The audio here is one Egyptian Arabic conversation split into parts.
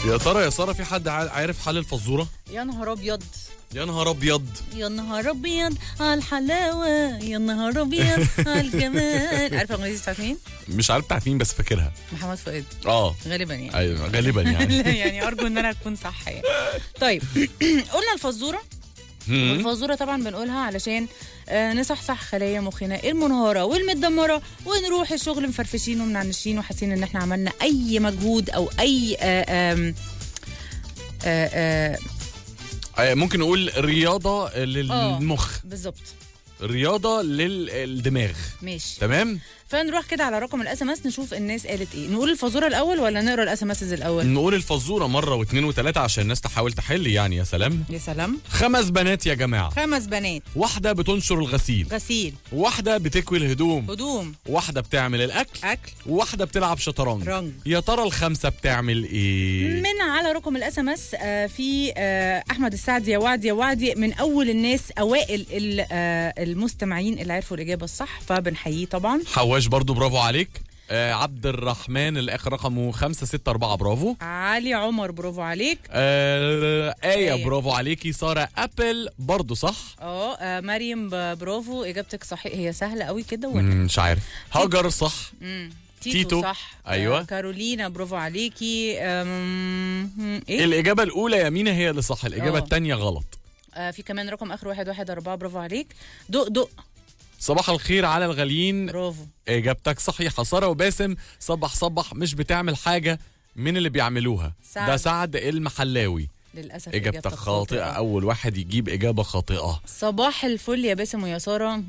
يا ترى يا ساره في حد عا- عارف حل الفزوره يا نهار ابيض يا نهار ابيض يا نهار ابيض على الحلاوه يا نهار ابيض على الجمال عارفه الاغنيه دي بتاعت مين؟ مش عارف بتاعت مين بس فاكرها محمد فؤاد اه غالبا يعني ايوه غالبا يعني لا يعني ارجو ان انا اكون صح يعني طيب قلنا الفزوره مم. والفزوره طبعا بنقولها علشان آه، نصحصح خلايا مخنا المنهاره والمتدمره ونروح الشغل مفرفشين ومنعنشين وحاسين ان احنا عملنا اي مجهود او اي آه، آم، آه، آه، آه، ممكن نقول رياضه للمخ بالظبط رياضه للدماغ ماشي تمام فنروح كده على رقم الاس ام اس نشوف الناس قالت ايه نقول الفزوره الاول ولا نقرا الاس ام اس الاول نقول الفزوره مره واثنين وثلاثه عشان الناس تحاول تحل يعني يا سلام يا سلام خمس بنات يا جماعه خمس بنات واحده بتنشر الغسيل غسيل واحده بتكوي الهدوم هدوم واحده بتعمل الاكل اكل واحده بتلعب شطرنج رنج. يا ترى الخمسه بتعمل ايه من على رقم الاس ام اس في آه، احمد السعد يا وعد يا وعدي من اول الناس اوائل ال- آه، المستمعين اللي عرفوا الاجابه الصح فبنحييه طبعا حواش برضو برافو عليك آه عبد الرحمن الاخر رقمه 564 برافو علي عمر برافو عليك آه آية آية. برافو عليكي سارة أبل برضو صح اه آه، مريم ب- برافو اجابتك صحيح هي سهله قوي كده ولا مم، مش عارف هاجر صح مم. تيتو, تيتو. صح أيوة. آه كارولينا برافو عليكي أم... ايه الإجابة الأولى يا مينا هي اللي صح الإجابة آه. الثانية غلط آه في كمان رقم اخر واحد واحد أربعة برافو عليك دق دق صباح الخير على الغاليين برافو إجابتك صحيحة سارة وباسم صبح صبح مش بتعمل حاجة من اللي بيعملوها سعد. ده سعد المحلاوي للاسف إجابتك خاطئة أول واحد يجيب إجابة خاطئة صباح الفل يا باسم ويا ساره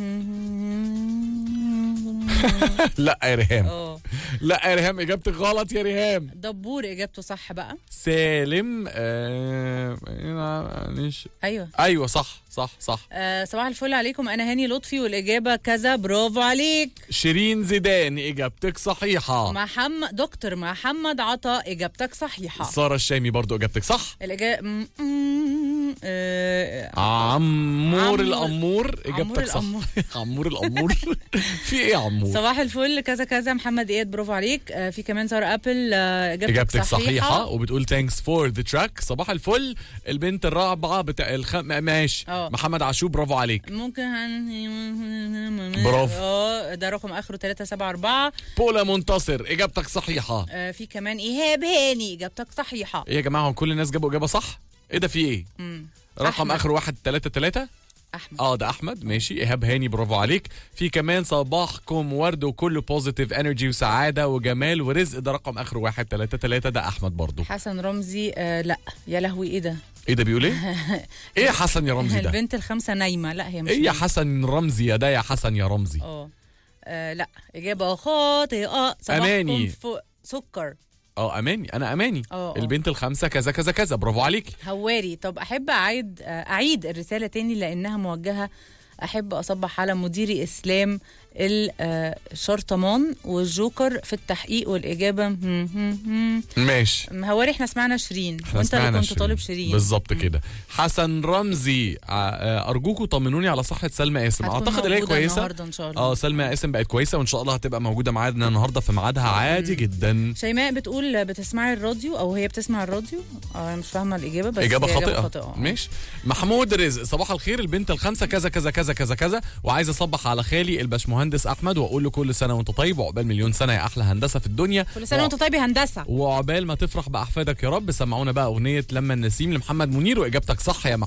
لا يا ريهام اه لا يا ريهام إجابتك غلط يا ريهام دبور اجابته صح بقى سالم آه... معلش ايوه ايوه صح صح صح آه صباح الفل عليكم انا هاني لطفي والاجابه كذا برافو عليك شيرين زيدان اجابتك صحيحه محمد دكتور محمد عطا اجابتك صحيحه ساره الشامي برضو اجابتك صح الاجابه آه عمور عمور- الامور اجابتك صح الأمور. عمور الامور في ايه يا عمور صباح الفل كذا كذا محمد اياد برافو عليك آه في كمان ساره ابل آه اجابتك, اجابتك صحيحه, صحيحه وبتقول ثانكس فور ذا تراك صباح الفل البنت الرابعه بتاع الخ... ماشي اه. محمد عاشور برافو عليك ممكن هن... برافو. اه ده رقم اخره 374 بولا منتصر اجابتك صحيحه آه في كمان ايهاب هاني اجابتك صحيحه ايه يا جماعه هو كل الناس جابوا اجابه صح ايه ده في ايه مم. رقم أحمد. اخره واحد تلاتة تلاتة احمد اه ده احمد ماشي ايهاب هاني برافو عليك في كمان صباحكم ورد وكله بوزيتيف انرجي وسعاده وجمال ورزق ده رقم اخره واحد تلاتة تلاتة ده احمد برضو حسن رمزي آه لا يا لهوي ايه ده ايه ده بيقول ايه ايه يا حسن يا رمزي ده البنت الخامسه نايمه لا هي مش ايه يا نايمة. حسن رمزي يا ده يا حسن يا رمزي اه آه، لا اجابه خاطئه صباحكم أماني. فوق سكر اه اماني انا اماني اه، اه. البنت الخامسه كذا كذا كذا برافو عليك هواري طب احب اعيد آه، اعيد الرساله تاني لانها موجهه احب اصبح على مديري اسلام الشرطمان والجوكر في التحقيق والاجابه هم هم هم. ماشي هواري احنا سمعنا شيرين احنا وانت اللي سمعنا كنت طالب شيرين بالظبط كده حسن رمزي ع- آه، ارجوكم طمنوني على صحه سلمى قاسم هتكون اعتقد ان هي موجودة كويسه النهارده ان شاء الله اه سلمى قاسم بقت كويسه وان شاء الله هتبقى موجوده معانا النهارده في ميعادها عادي جدا شيماء بتقول بتسمعي الراديو او هي بتسمع الراديو اه انا مش فاهمه الاجابه بس اجابه هي خاطئه, خاطئه آه. ماشي محمود رزق صباح الخير البنت الخامسه كذا كذا كذا كذا كذا وعايز اصبح على خالي الباشمهندس احمد واقول له كل سنه وانت طيب وعقبال مليون سنه يا احلى هندسه في الدنيا كل سنه وانت طيب يا هندسه وعقبال ما تفرح باحفادك يا رب سمعونا بقى اغنيه لما النسيم لمحمد منير واجابتك صح يا